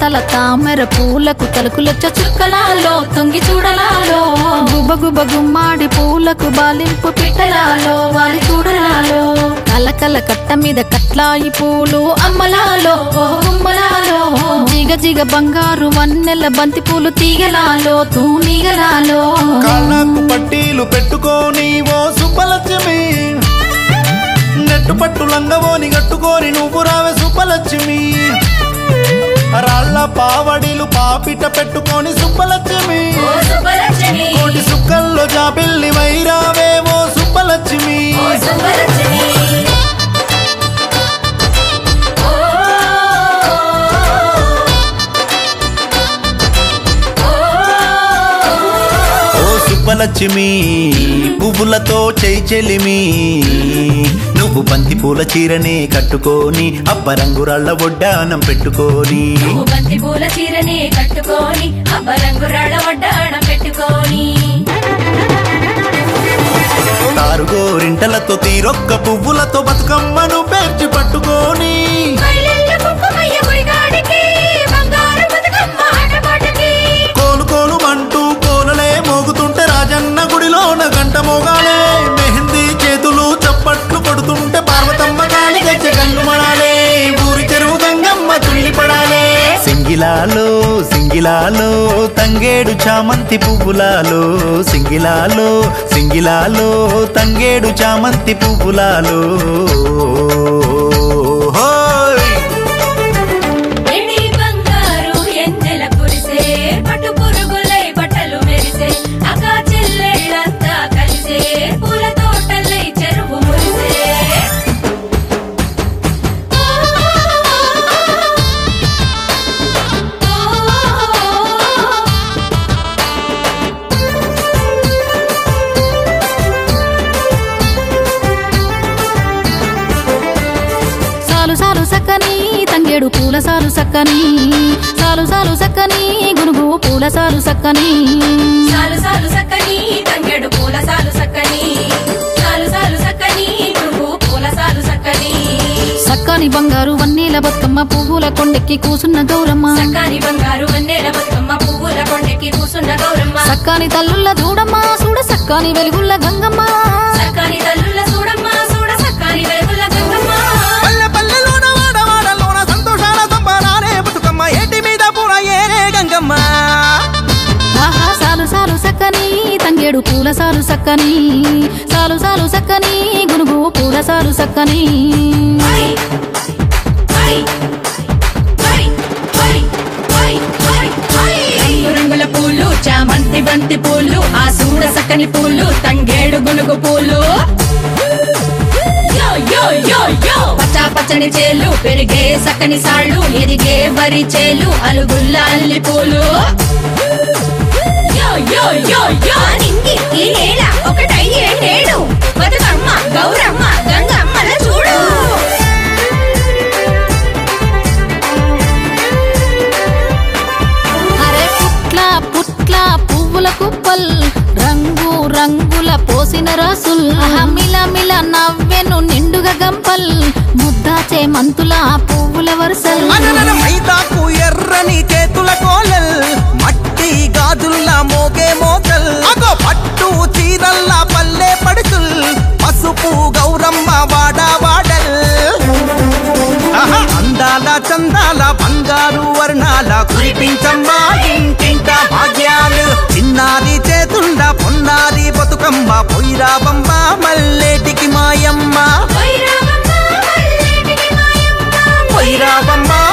అందాల తామెర పూలకు తలుకులొచ్చ చుక్కలాలో తొంగి చూడలాలో గుబ గుబ గుమ్మాడి పూలకు బాలింపు పిట్టలాలో వారి చూడలాలో కలకల కట్ట మీద కట్లాయి పూలు అమ్మలాలో ఓ గుమ్మలాలో జిగ జిగ బంగారు వన్నెల బంతి పూలు తీగలాలో తూనిగలాలో కాళ్ళకు పట్టీలు పెట్టుకొని ఓ సుబ్బలక్ష్మి నెట్టు పట్టు లంగవోని కట్టుకొని నువ్వు రావే సుబ్బలక్ష్మి రాళ్ళ పావడిలు పాపిట పెట్టుకొని సుబ్బలక్ష్మి ఓ సుబ్బలక్ష్మి కోటి సుక్కల్లో జాబిల్లి వైరావే ఓ సుబ్బలక్ష్మి ఓ సుబ్బలక్ష్మి ఓ ఓ సుబ్బలక్ష్మి పువ్వులతో చేయి చెలిమి నువ్వు బంతి పూల చీరనే కట్టుకొని అబ్బరంగురాళ్ళ ఒడ్డానం పెట్టుకొని నువ్వు బంతి పూల చీరని కట్టుకొని అబ్బరంగు రాళ్ళ వడ్డాణం పెట్టుకొని తారుగోరింటలతో తీరొక్క పువ్వులతో బతుకమ్మను పేర్చి పట్టుకొని మల్లెల కుంకుమయ్య గుడిగాడికి బంగారు బతుకమ్మ ఆటపాటకి కోలు కోలు అంటూ కోలలే మోగుతుంటే రాజన్న గుడిలోన గంట మోగాలే మెహందీ చేతులు చప్పట్లు కొడుతుంటే పార్వతమ్మ గాలి గచ్చ కన్ను మడాలే ఊరి చెరువు గంగమ్మ తుల్లి పడాలే సింగిలాలో సింగిలాలో తంగేడు చామంతి పువ్వులాలో సింగిలాలో సింగిలాలో తంగేడు చామంతి పువ్వులాలో హోయ్ ఎండి బంగారు ఎండెల కురిసే పట్టు పురుగులై బట్టలు మెరిసే అక్క చెల్లెళ్ళంతా కలిసే పూల తోటలై చెరువు మురిసే సాలు సాలు సక్కని తంగేడు పూల సాలు సక్కని సాలు సాలు సక్కని గునుగు పూల సాలు సక్కని సాలు సాలు సక్కని తంగెడు పూల సాలు సక్కని సాలు సాలు సక్కని గురుగు పూల సాలు సక్కని సక్కని బంగారు వన్నీల బతుకమ్మ పువ్వుల కొండెక్కి కూసున్న గౌరమ్మ సక్కని బంగారు వన్నెల బతుకమ్మ పువ్వుల కొండెక్కి కూసున్న గౌరమ్మ సక్కని తల్లుల్ల చూడమ్మ చూడ సక్కని వెలుగుల్ల గంగమ్మ సక్కని తల్లుల చూడమ్మ చూడ సక్కని వెలుగుల గంగమ్మ పల్లె పల్లెలోన వాడవాడలోన సంతోషాల సంబరాలే బతుకమ్మ ఏటి మీద పూల ఏరే గంగమ్మ ఆహా సాలు సాలు సక్కని తంగేడు పూల సాలు సక్కని సాలు సాలు సక్కని గునుగు పూల సాలు సక్కని హై హై హై హై హై హై హై రంగురంగుల పూలు చామంతి బంతి పూలు ఆ సూడ సక్కని పూలు తంగేడు గునుగు పూలు యో యో యో యో పచ్చా పచ్చని చేలు పెరిగే సక్కని సాళ్ళు ఎదిగే వరి చేలు అలుగుల్ల అల్లి పూలు యో యో యో యో నింగి ఈ నేల ఒకటయ్యే నేడు బతుకమ్మ గౌరమ్మ గంగమ్మల చూడు అరే పుట్ల పుట్ల పువ్వుల కుప్పల్ రంగు రంగుల పోసిన రసుల్ మిల మిల నవ్వెను నిండుగా గంపల్ ముద్దాచే మంతుల పువ్వుల వరుసల్ అననన మైదాకు ఎర్రని చేతుల కోలల్ మట్టి గాజుల్లా మోగే మోతల్ అగో పట్టు చీరల్లా పల్లె పడుతుల్ పసుపు గౌరమ్మ వాడా వాడల్ ఆహా, అందాల చందాల బంగారు వర్ణాల కురిపించమ్మా ఇంటింట భాగ్యాలు చిన్నారి చేతుల్ల పొన్నారి బతుకమ్మ పొయ్యిరాబమ్మ మల్లేటికి మాయమ్మ వైరామమ్మ మల్లేటికి మాయమ్మ పొయ్యిరాబమ్మ